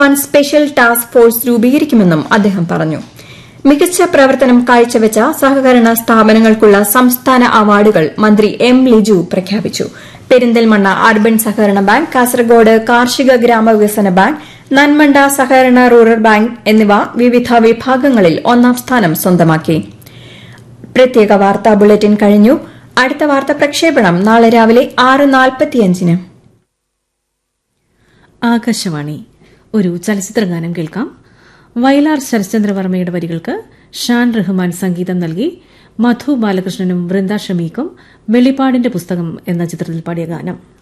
one special task force രൂപീകരിക്കുമെന്നും അദ്ദേഹം പറഞ്ഞു മികച്ച പ്രവർത്തനം കാഴ്ചവെച്ച സഹകരണ സ്ഥാപനങ്ങൾക്കുള്ള സംസ്ഥാന അവാർഡുകൾ മന്ത്രി എം ലിജു പ്രഖ്യാപിച്ചു പെരിന്തൽമണ്ണ അർബൻ സഹകരണ ബാങ്ക് കാസർഗോഡ് കാർഷിക ഗ്രാമവികസന ബാങ്ക് നന്മണ്ട സഹകരണ റൂറൽ ബാങ്ക് എന്നിവ വിവിധ വിഭാഗങ്ങളിൽ ഒന്നാം സ്ഥാനം സ്വന്തമാക്കി പ്രത്യേക വാർത്താ ബുള്ളറ്റിൻ കഴിഞ്ഞു അടുത്ത വാർത്ത പ്രക്ഷേപണം നാളെ രാവിലെ ആറ് നാൽപ്പത്തിയഞ്ചിന് ആകാശവാണി ഒരു ചലച്ചിത്ര ഗാനം കേൾക്കാം വയലാർ ശരത്ചന്ദ്രവർമ്മയുടെ വരികൾക്ക് ഷാൻ റഹ്മാൻ സംഗീതം നൽകി മധു ബാലകൃഷ്ണനും വൃന്ദ ഷമീക്കും വെളിപ്പാടിന്റെ പുസ്തകം എന്ന ചിത്രത്തിൽ പാടിയ ഗാനം